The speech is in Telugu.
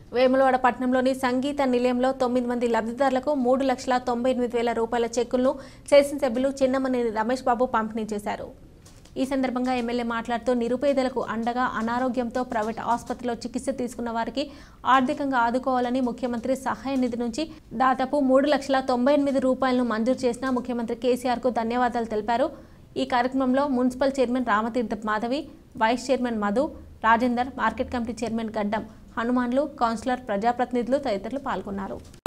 వేములవాడ పట్టణంలోని సంగీత నిలయంలో తొమ్మిది మంది లబ్ధిదారులకు మూడు లక్షల తొంభై ఎనిమిది వేల రూపాయల చెక్కులను శాసనసభ్యులు చిన్నమనేని రమేష్ బాబు పంపిణీ చేశారు ఈ సందర్భంగా ఎమ్మెల్యే మాట్లాడుతూ నిరుపేదలకు అండగా అనారోగ్యంతో ప్రైవేట్ ఆసుపత్రిలో చికిత్స తీసుకున్న వారికి ఆర్థికంగా ఆదుకోవాలని ముఖ్యమంత్రి సహాయ నిధి నుంచి దాదాపు మూడు లక్షల తొంభై ఎనిమిది రూపాయలను మంజూరు చేసిన ముఖ్యమంత్రి కేసీఆర్కు ధన్యవాదాలు తెలిపారు ఈ కార్యక్రమంలో municipal chairman Ramatirtha Madhavi vice chairman Madhu Rajender market committee chairman Gaddam Hanumanlu councillor ప్రజాప్రతినిధులు తదితరులు పాల్గొన్నారు